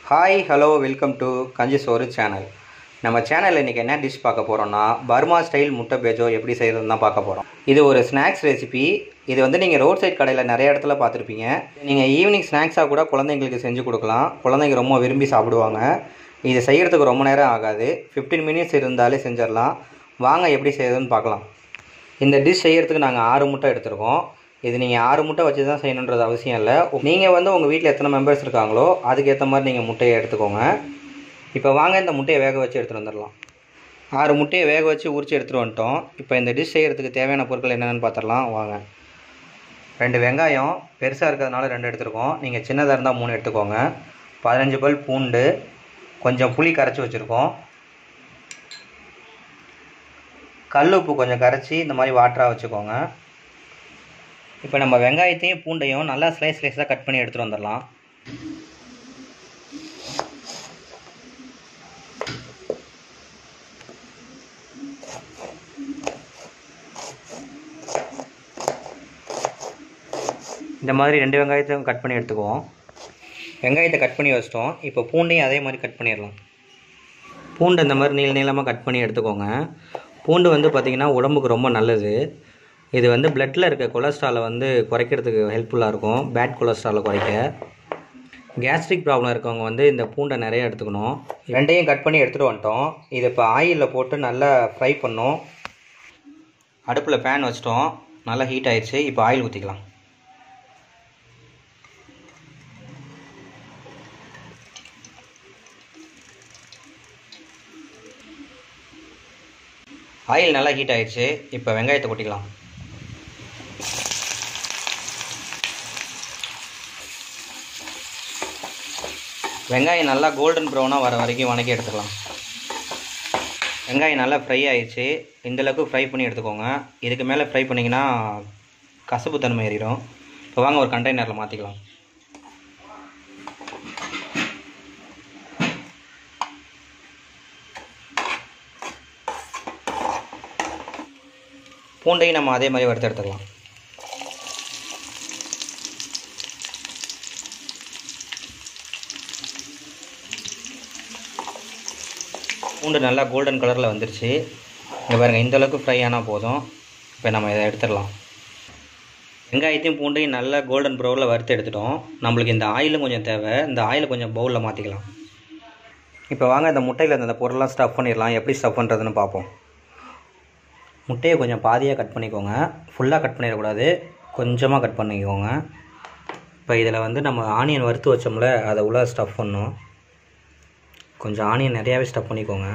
hi hello welcome to கஞ்சி சோறு channel நம்ம சேனலில் இன்றைக்கி என்ன டிஷ் பார்க்க போகிறோம்னா பர்மா ஸ்டைல் முட்டை பேஜோ எப்படி செய்கிறதுன்னு தான் பார்க்க போகிறோம் இது ஒரு ஸ்நாக்ஸ் ரெசிபி இது வந்து நீங்கள் ரோட் சைட் கடையில் நிறைய இடத்துல பார்த்துருப்பீங்க நீங்கள் ஈவினிங் ஸ்நாக்ஸாக கூட குழந்தைங்களுக்கு செஞ்சு கொடுக்கலாம் குழந்தைங்க ரொம்ப விரும்பி சாப்பிடுவாங்க இது செய்கிறதுக்கு ரொம்ப நேரம் ஆகாது 15 மினிட்ஸ் இருந்தாலே செஞ்சிடலாம் வாங்க எப்படி செய்கிறதுன்னு பார்க்கலாம் இந்த டிஷ் செய்கிறதுக்கு நாங்கள் ஆறு முட்டை எடுத்திருக்கோம் இது நீங்கள் ஆறு முட்டை வச்சு தான் செய்யணுன்றது அவசியம் இல்லை நீங்கள் வந்து உங்கள் வீட்டில் எத்தனை மெம்பர்ஸ் இருக்காங்களோ அதுக்கேற்ற மாதிரி நீங்கள் முட்டையை எடுத்துக்கோங்க இப்போ வாங்க இந்த முட்டையை வேக வச்சு எடுத்துகிட்டு வந்துடலாம் ஆறு முட்டையை வேக வச்சு உரிச்சு எடுத்துகிட்டு வந்துட்டோம் இப்போ இந்த டிஷ் செய்கிறதுக்கு தேவையான பொருட்கள் என்னென்னு பார்த்துடலாம் வாங்க ரெண்டு வெங்காயம் பெருசாக இருக்கிறதுனால ரெண்டு எடுத்துருக்கோம் நீங்கள் சின்னதாக இருந்தால் மூணு எடுத்துக்கோங்க பதினஞ்சு பல் பூண்டு கொஞ்சம் புளி கரைச்சி வச்சுருக்கோம் கல் உப்பு கொஞ்சம் கரைச்சி இந்த மாதிரி வாட்டராக வச்சுக்கோங்க இப்போ நம்ம வெங்காயத்தையும் பூண்டையும் நல்லா ஸ்லைஸ் ஸ்லைஸாக கட் பண்ணி எடுத்துகிட்டு வந்துடலாம் இந்த மாதிரி ரெண்டு வெங்காயத்தையும் கட் பண்ணி எடுத்துக்குவோம் வெங்காயத்தை கட் பண்ணி வச்சிட்டோம் இப்போ பூண்டையும் அதே மாதிரி கட் பண்ணிடலாம் பூண்டு இந்த மாதிரி நீள நீளமாக கட் பண்ணி எடுத்துக்கோங்க பூண்டு வந்து பார்த்திங்கன்னா உடம்புக்கு ரொம்ப நல்லது இது வந்து பிளட்டில் இருக்க கொலஸ்ட்ராலை வந்து குறைக்கிறதுக்கு ஹெல்ப்ஃபுல்லாக இருக்கும் பேட் கொலஸ்ட்ராலை குறைக்க கேஸ்ட்ரிக் ப்ராப்ளம் இருக்கவங்க வந்து இந்த பூண்டை நிறைய எடுத்துக்கணும் ரெண்டையும் கட் பண்ணி எடுத்துகிட்டு வந்துட்டோம் இதை இப்போ ஆயிலில் போட்டு நல்லா ஃப்ரை பண்ணோம் அடுப்பில் பேன் வச்சிட்டோம் நல்லா ஹீட் ஆயிடுச்சு இப்போ ஆயில் ஊற்றிக்கலாம் ஆயில் நல்லா ஹீட் ஆயிடுச்சு இப்போ வெங்காயத்தை கொட்டிக்கலாம் வெங்காயம் நல்லா கோல்டன் ப்ரௌனாக வர வரைக்கும் வணக்கி எடுத்துக்கலாம் வெங்காயம் நல்லா ஃப்ரை ஆயிடுச்சு இந்தளவுக்கு ஃப்ரை பண்ணி எடுத்துக்கோங்க இதுக்கு மேலே ஃப்ரை பண்ணிங்கன்னா கசப்பு தன்மை ஏறிடும் இப்போ வாங்க ஒரு கண்டெய்னரில் மாற்றிக்கலாம் பூண்டையும் நம்ம அதே மாதிரி வறுத்து எடுத்துக்கலாம் பூண்டு நல்லா கோல்டன் கலரில் வந்துருச்சு இங்கே பாருங்கள் இந்த அளவுக்கு ஃப்ரை ஆனால் போதும் இப்போ நம்ம இதை எடுத்துடலாம் வெங்காயத்தையும் பூண்டையும் நல்லா கோல்டன் ப்ரௌனில் வறுத்து எடுத்துட்டோம் நம்மளுக்கு இந்த ஆயிலும் கொஞ்சம் தேவை இந்த ஆயிலை கொஞ்சம் பவுலில் மாற்றிக்கலாம் இப்போ வாங்க இந்த முட்டையில் இந்த பொருள்லாம் ஸ்டஃப் பண்ணிடலாம் எப்படி ஸ்டஃப் பண்ணுறதுன்னு பார்ப்போம் முட்டையை கொஞ்சம் பாதியாக கட் பண்ணிக்கோங்க ஃபுல்லாக கட் பண்ணிடக்கூடாது கொஞ்சமாக கட் பண்ணிக்கோங்க இப்போ இதில் வந்து நம்ம ஆனியன் வறுத்து வச்சோம்ல அதை உள்ள ஸ்டஃப் பண்ணோம் கொஞ்சம் ஆனியன் நிறையாவே ஸ்டஃப் பண்ணிக்கோங்க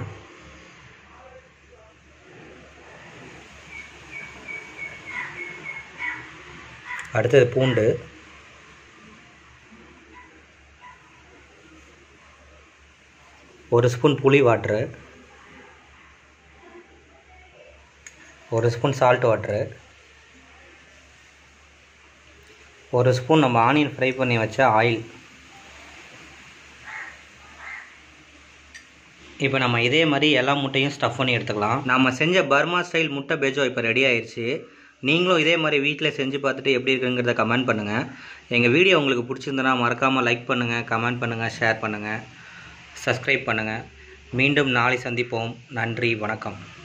அடுத்தது பூண்டு ஒரு ஸ்பூன் புளி வாட்ரு ஒரு ஸ்பூன் சால்ட் வாட்ரு ஒரு ஸ்பூன் நம்ம ஆனியன் ஃப்ரை பண்ணி வச்ச ஆயில் இப்போ நம்ம இதே மாதிரி எல்லா முட்டையும் ஸ்டஃப் பண்ணி எடுத்துக்கலாம் நம்ம செஞ்ச பர்மா ஸ்டைல் முட்டை பேஜோ இப்போ ரெடி ஆயிடுச்சு நீங்களும் இதே மாதிரி வீட்டில் செஞ்சு பார்த்துட்டு எப்படி இருக்குங்கிறத கமெண்ட் பண்ணுங்கள் எங்கள் வீடியோ உங்களுக்கு பிடிச்சிருந்தனா மறக்காமல் லைக் பண்ணுங்கள் கமெண்ட் பண்ணுங்கள் ஷேர் பண்ணுங்கள் சப்ஸ்கிரைப் பண்ணுங்கள் மீண்டும் நாளை சந்திப்போம் நன்றி வணக்கம்